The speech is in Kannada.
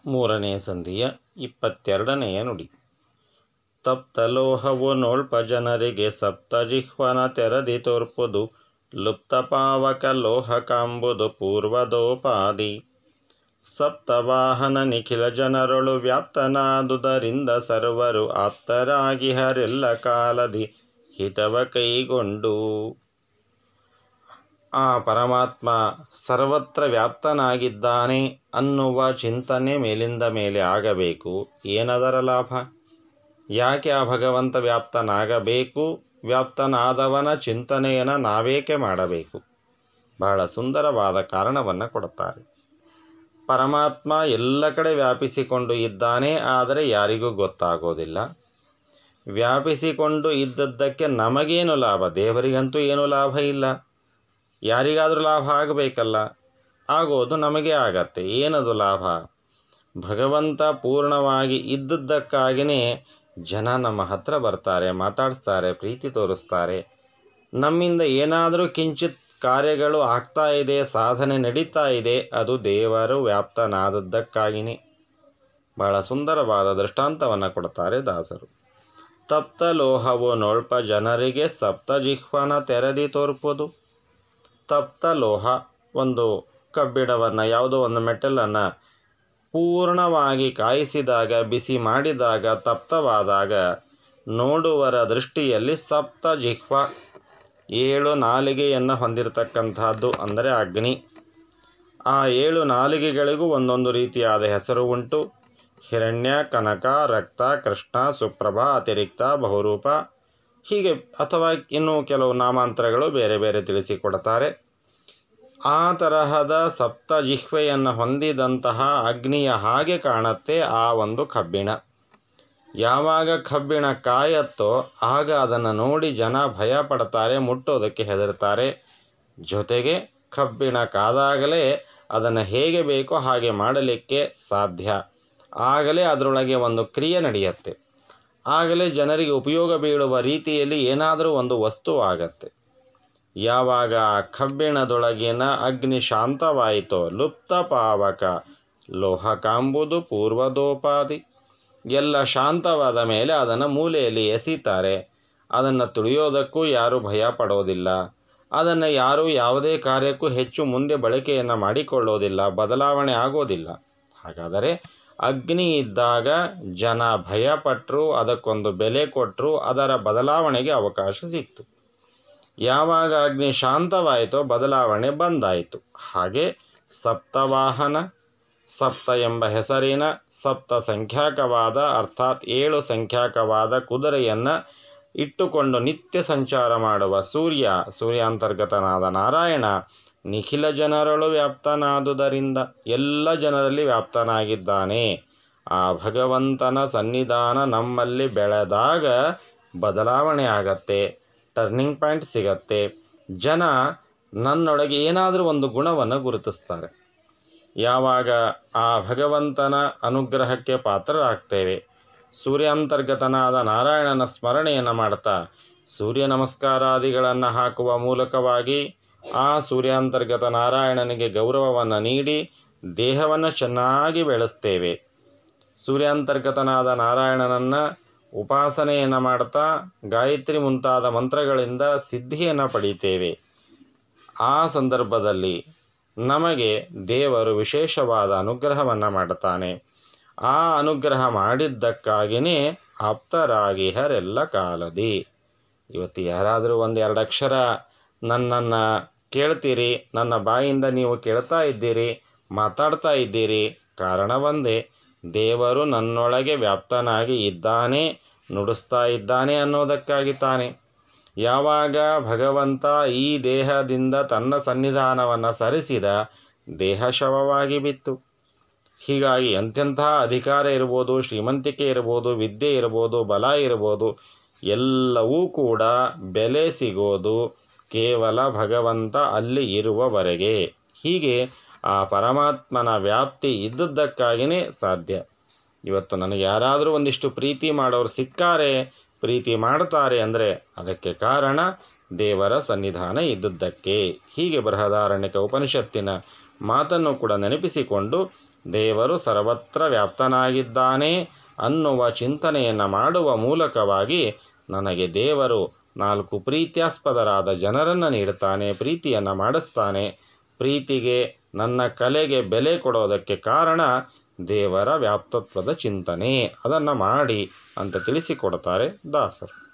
ಮೂರನೇ ಸಂಧಿಯ ಇಪ್ಪತ್ತೆರಡನೆಯ ನುಡಿ ತಪ್ತಲೋಹವು ನೋಳ್ಪ ಜನರಿಗೆ ಸಪ್ತಜಿಹ್ವನ ತೆರದಿ ತೋರ್ಪುದು ಲುಪ್ತಪಾವಕ ಲೋಹಕಾಂಬುದು ಪೂರ್ವದೋಪಾದಿ ಸಪ್ತವಾಹನ ನಿಖಿಲ ಜನರೊಳು ವ್ಯಾಪ್ತನಾದುದರಿಂದ ಸರ್ವರು ಆಪ್ತರಾಗಿಹರೆಲ್ಲ ಕಾಲದಿ ಹಿತವ ಕೈಗೊಂಡು ಆ ಪರಮಾತ್ಮ ಸರ್ವತ್ರ ವ್ಯಾಪ್ತನಾಗಿದ್ದಾನೆ ಅನ್ನುವ ಚಿಂತನೆ ಮೇಲಿಂದ ಮೇಲೆ ಆಗಬೇಕು ಏನದರ ಲಾಭ ಯಾಕೆ ಆ ಭಗವಂತ ವ್ಯಾಪ್ತನಾಗಬೇಕು ವ್ಯಾಪ್ತನಾದವನ ಚಿಂತನೆಯನ್ನು ನಾವೇಕೆ ಮಾಡಬೇಕು ಬಹಳ ಸುಂದರವಾದ ಕಾರಣವನ್ನು ಕೊಡುತ್ತಾರೆ ಪರಮಾತ್ಮ ಎಲ್ಲ ಕಡೆ ವ್ಯಾಪಿಸಿಕೊಂಡು ಇದ್ದಾನೆ ಆದರೆ ಯಾರಿಗೂ ಗೊತ್ತಾಗೋದಿಲ್ಲ ವ್ಯಾಪಿಸಿಕೊಂಡು ಇದ್ದದ್ದಕ್ಕೆ ನಮಗೇನು ಲಾಭ ದೇವರಿಗಂತೂ ಏನೂ ಲಾಭ ಇಲ್ಲ ಯಾರಿಗಾದರೂ ಲಾಭ ಆಗಬೇಕಲ್ಲ ಆಗೋದು ನಮಗೆ ಆಗತ್ತೆ ಏನದು ಲಾಭ ಭಗವಂತ ಪೂರ್ಣವಾಗಿ ಇದ್ದದ್ದಕ್ಕಾಗಿಯೇ ಜನ ನಮ್ಮ ಹತ್ರ ಬರ್ತಾರೆ ಮಾತಾಡಿಸ್ತಾರೆ ಪ್ರೀತಿ ತೋರಿಸ್ತಾರೆ ನಮ್ಮಿಂದ ಏನಾದರೂ ಕಿಂಚಿತ್ ಕಾರ್ಯಗಳು ಆಗ್ತಾ ಇದೆ ಸಾಧನೆ ನಡೀತಾ ಇದೆ ಅದು ದೇವರು ವ್ಯಾಪ್ತನಾದದ್ದಕ್ಕಾಗಿಯೇ ಬಹಳ ಸುಂದರವಾದ ದೃಷ್ಟಾಂತವನ್ನು ಕೊಡ್ತಾರೆ ದಾಸರು ತಪ್ತ ಲೋಹವು ನೋಳ್ಪ ಜನರಿಗೆ ಸಪ್ತಜಿಹ್ವನ ತೆರೆದಿ ತೋರ್ಪುದು ತಪ್ತ ಲೋಹ ಒಂದು ಕಬ್ಬಿಣವನ್ನು ಯಾವುದೋ ಒಂದು ಮೆಟಲನ್ನು ಪೂರ್ಣವಾಗಿ ಕಾಯಿಸಿದಾಗ ಬಿಸಿ ಮಾಡಿದಾಗ ತಪ್ತವಾದಾಗ ನೋಡುವರ ದೃಷ್ಟಿಯಲ್ಲಿ ಸಪ್ತ ಜಿಹ್ವ ಏಳು ನಾಲಿಗೆಯನ್ನು ಹೊಂದಿರತಕ್ಕಂಥದ್ದು ಅಂದರೆ ಅಗ್ನಿ ಆ ಏಳು ನಾಲಿಗೆಗಳಿಗೂ ಒಂದೊಂದು ರೀತಿಯಾದ ಹೆಸರು ಉಂಟು ಹಿರಣ್ಯ ಕನಕ ರಕ್ತ ಕೃಷ್ಣ ಸುಪ್ರಭಾ ಅತಿರಿಕ್ತ ಬಹುರೂಪ ಹೀಗೆ ಅಥವಾ ಇನ್ನೂ ಕೆಲವು ನಾಮಾಂತರಗಳು ಬೇರೆ ಬೇರೆ ತಿಳಿಸಿಕೊಡ್ತಾರೆ ಆ ತರಹದ ಸಪ್ತಜಿಹ್ವೆಯನ್ನು ಹೊಂದಿದಂತಹ ಅಗ್ನಿಯ ಹಾಗೆ ಕಾಣುತ್ತೆ ಆ ಒಂದು ಕಬ್ಬಿಣ ಯಾವಾಗ ಕಬ್ಬಿಣ ಕಾಯತ್ತೋ ಆಗ ಅದನ್ನು ನೋಡಿ ಜನ ಭಯ ಪಡ್ತಾರೆ ಮುಟ್ಟೋದಕ್ಕೆ ಹೆದರ್ತಾರೆ ಜೊತೆಗೆ ಕಬ್ಬಿಣ ಕಾದಾಗಲೇ ಅದನ್ನು ಹೇಗೆ ಬೇಕೋ ಹಾಗೆ ಮಾಡಲಿಕ್ಕೆ ಸಾಧ್ಯ ಆಗಲೇ ಅದರೊಳಗೆ ಒಂದು ಕ್ರಿಯೆ ನಡೆಯುತ್ತೆ ಆಗಲೇ ಜನರಿಗೆ ಉಪಯೋಗ ಬೀಳುವ ರೀತಿಯಲ್ಲಿ ಏನಾದರೂ ಒಂದು ವಸ್ತು ಆಗತ್ತೆ ಯಾವಾಗ ಆ ಕಬ್ಬಿಣದೊಳಗಿನ ಅಗ್ನಿ ಶಾಂತವಾಯಿತೋ ಲುಪ್ತ ಪಾವಕ ಲೋಹಕಾಂಬುದು ಪೂರ್ವದೋಪಾದಿ ಎಲ್ಲ ಶಾಂತವಾದ ಮೇಲೆ ಅದನ್ನು ಮೂಲೆಯಲ್ಲಿ ಎಸೀತಾರೆ ಅದನ್ನು ತುಳಿಯೋದಕ್ಕೂ ಯಾರೂ ಭಯ ಪಡೋದಿಲ್ಲ ಅದನ್ನು ಯಾರೂ ಯಾವುದೇ ಕಾರ್ಯಕ್ಕೂ ಹೆಚ್ಚು ಮುಂದೆ ಬಳಕೆಯನ್ನು ಮಾಡಿಕೊಳ್ಳೋದಿಲ್ಲ ಬದಲಾವಣೆ ಆಗೋದಿಲ್ಲ ಹಾಗಾದರೆ ಅಗ್ನಿ ಇದ್ದಾಗ ಜನ ಭಯಪಟ್ಟರು ಅದಕ್ಕೊಂದು ಬೆಲೆ ಕೊಟ್ಟರು ಅದರ ಬದಲಾವಣೆಗೆ ಅವಕಾಶ ಸಿಕ್ತು ಯಾವಾಗ ಅಗ್ನಿ ಶಾಂತವಾಯಿತೋ ಬದಲಾವಣೆ ಬಂದಾಯಿತು ಹಾಗೆ ಸಪ್ತವಾಹನ ಸಪ್ತ ಎಂಬ ಹೆಸರಿನ ಸಪ್ತ ಸಂಖ್ಯಾಕವಾದ ಅರ್ಥಾತ್ ಏಳು ಸಂಖ್ಯಾಕವಾದ ಕುದುರೆಯನ್ನು ಇಟ್ಟುಕೊಂಡು ನಿತ್ಯ ಸಂಚಾರ ಮಾಡುವ ಸೂರ್ಯ ಸೂರ್ಯಾಂತರ್ಗತನಾದ ನಾರಾಯಣ ನಿಖಿಲ ಜನರಳು ವ್ಯಾಪ್ತನಾದುದರಿಂದ ಎಲ್ಲ ಜನರಲ್ಲಿ ವ್ಯಾಪ್ತನಾಗಿದ್ದಾನೆ ಆ ಭಗವಂತನ ಸನ್ನಿಧಾನ ನಮ್ಮಲ್ಲಿ ಬೆಳೆದಾಗ ಬದಲಾವಣೆ ಆಗತ್ತೆ ಟರ್ನಿಂಗ್ ಪಾಯಿಂಟ್ ಸಿಗತ್ತೆ ಜನ ನನ್ನೊಳಗೆ ಏನಾದರೂ ಒಂದು ಗುಣವನ್ನು ಗುರುತಿಸ್ತಾರೆ ಯಾವಾಗ ಆ ಭಗವಂತನ ಅನುಗ್ರಹಕ್ಕೆ ಪಾತ್ರರಾಗ್ತೇವೆ ಸೂರ್ಯಾಂತರ್ಗತನಾದ ನಾರಾಯಣನ ಸ್ಮರಣೆಯನ್ನು ಮಾಡ್ತಾ ಸೂರ್ಯ ನಮಸ್ಕಾರಾದಿಗಳನ್ನು ಹಾಕುವ ಮೂಲಕವಾಗಿ ಆ ಸೂರ್ಯಾಂತರ್ಗತ ನಾರಾಯಣನಿಗೆ ಗೌರವವನ್ನು ನೀಡಿ ದೇಹವನ್ನು ಚೆನ್ನಾಗಿ ಬೆಳೆಸ್ತೇವೆ ಸೂರ್ಯಾಂತರ್ಗತನಾದ ನಾರಾಯಣನನ್ನು ಉಪಾಸನೆಯನ್ನು ಮಾಡ್ತಾ ಗಾಯತ್ರಿ ಮುಂತಾದ ಮಂತ್ರಗಳಿಂದ ಸಿದ್ಧಿಯನ್ನು ಪಡೀತೇವೆ ಆ ಸಂದರ್ಭದಲ್ಲಿ ನಮಗೆ ದೇವರು ವಿಶೇಷವಾದ ಅನುಗ್ರಹವನ್ನು ಮಾಡುತ್ತಾನೆ ಆ ಅನುಗ್ರಹ ಮಾಡಿದ್ದಕ್ಕಾಗಿಯೇ ಆಪ್ತರಾಗಿ ಹರೆಲ್ಲ ಕಾಲದಿ ಇವತ್ತು ಯಾರಾದರೂ ಒಂದು ಎರಡು ಅಕ್ಷರ ನನ್ನನ್ನು ಕೇಳ್ತೀರಿ ನನ್ನ ಬಾಯಿಂದ ನೀವು ಕೇಳ್ತಾ ಇದ್ದೀರಿ ಮಾತಾಡ್ತಾ ಇದ್ದೀರಿ ಕಾರಣ ಒಂದೇ ದೇವರು ನನ್ನೊಳಗೆ ವ್ಯಾಪ್ತನಾಗಿ ಇದ್ದಾನೆ ನುಡಿಸ್ತಾ ಇದ್ದಾನೆ ಅನ್ನೋದಕ್ಕಾಗಿ ತಾನೆ ಯಾವಾಗ ಭಗವಂತ ಈ ದೇಹದಿಂದ ತನ್ನ ಸನ್ನಿಧಾನವನ್ನು ಸರಿಸಿದ ದೇಹ ಶವವಾಗಿ ಬಿತ್ತು ಹೀಗಾಗಿ ಎಂತೆಂಥ ಅಧಿಕಾರ ಇರ್ಬೋದು ಶ್ರೀಮಂತಿಕೆ ಇರ್ಬೋದು ವಿದ್ಯೆ ಇರ್ಬೋದು ಬಲ ಇರ್ಬೋದು ಎಲ್ಲವೂ ಕೂಡ ಬೆಲೆ ಸಿಗೋದು ಕೇವಲ ಭಗವಂತ ಅಲ್ಲಿ ಇರುವವರೆಗೆ ಹೀಗೆ ಆ ಪರಮಾತ್ಮನ ವ್ಯಾಪ್ತಿ ಇದ್ದದ್ದಕ್ಕಾಗಿಯೇ ಸಾಧ್ಯ ಇವತ್ತು ನನಗೆ ಯಾರಾದರೂ ಒಂದಿಷ್ಟು ಪ್ರೀತಿ ಮಾಡೋರು ಸಿಕ್ಕಾರೆ ಪ್ರೀತಿ ಮಾಡ್ತಾರೆ ಅಂದರೆ ಅದಕ್ಕೆ ಕಾರಣ ದೇವರ ಸನ್ನಿಧಾನ ಇದ್ದುದಕ್ಕೆ ಹೀಗೆ ಬೃಹದಾರಣ್ಯಕ ಉಪನಿಷತ್ತಿನ ಮಾತನ್ನು ಕೂಡ ನೆನಪಿಸಿಕೊಂಡು ದೇವರು ಸರ್ವತ್ರ ವ್ಯಾಪ್ತನಾಗಿದ್ದಾನೆ ಅನ್ನುವ ಚಿಂತನೆಯನ್ನು ಮಾಡುವ ಮೂಲಕವಾಗಿ ನನಗೆ ದೇವರು ನಾಲ್ಕು ಪ್ರೀತ್ಯಾಸ್ಪದರಾದ ಜನರನ್ನು ನೀಡುತ್ತಾನೆ ಪ್ರೀತಿಯನ್ನು ಮಾಡಿಸ್ತಾನೆ ಪ್ರೀತಿಗೆ ನನ್ನ ಕಲೆಗೆ ಬೆಲೆ ಕೊಡೋದಕ್ಕೆ ಕಾರಣ ದೇವರ ವ್ಯಾಪ್ತತ್ವದ ಚಿಂತನೆ ಅದನ್ನು ಮಾಡಿ ಅಂತ ತಿಳಿಸಿಕೊಡ್ತಾರೆ ದಾಸರು